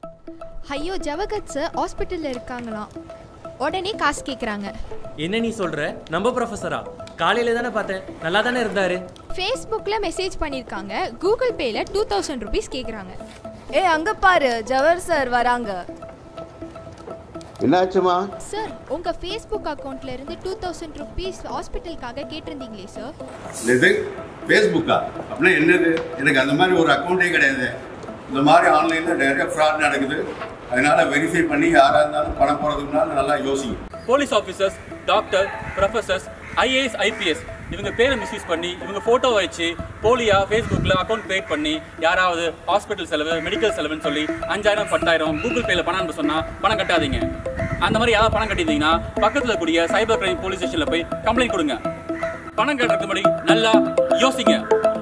ஐயோ ஜவகத் சார் ஹாஸ்பிட்டலில் இருக்காங்களாம் உடனே காசு கேட்குறாங்க என்ன நீ சொல்ற நம்ம ப்ரொஃபஸரா காலையில தானே பார்த்தேன் நல்லா தானே இருந்தாரு ஃபேஸ்புக்கில் மெசேஜ் பண்ணியிருக்காங்க கூகுள் பேயில் டூ தௌசண்ட் ருபீஸ் கேட்குறாங்க ஏ அங்க பாரு ஜவர் சார் வராங்க என்னாச்சுமா சார் உங்கள் ஃபேஸ்புக் அக்கௌண்ட்ல இருந்து டூ தௌசண்ட் ருபீஸ் ஹாஸ்பிட்டலுக்காக கேட்டிருந்தீங்களே சார் இது ஃபேஸ்புக்கா அப்படின்னா என்னது எனக்கு அந்த மாதிரி ஒரு அக்கௌண்ட்டே கிடையாது இந்த மாதிரி ஆன்லைனில் நிறைய ஃப்ராட் நடக்குது அதனால வெரிஃபை பண்ணி யாராக இருந்தாலும் பணம் போகிறதுக்கு முன்னாடி நல்லா யோசிங்க police officers doctor professors IAS IPS இவங்க பேரை மிஸ்யூஸ் பண்ணி இவங்க ஃபோட்டோ வச்சு போலியா ஃபேஸ்புக்கில் அக்கௌண்ட் கிரியேட் பண்ணி யாராவது ஹாஸ்பிட்டல் செலவு மெடிக்கல் செலவுன்னு சொல்லி அஞ்சாயிரம் பத்தாயிரம் கூகுள் பேயில் பணம் அனுப்ப சொன்னால் பணம் கட்டாதீங்க அந்த மாதிரி யாராவது பணம் கட்டியிருந்தீங்கன்னா பக்கத்தில் கூடிய சைபர் கிரைம் போலீஸ் ஸ்டேஷனில் போய் கம்ப்ளைண்ட் கொடுங்க பணம் கட்டுறதுக்கு முன்னாடி நல்லா யோசிங்க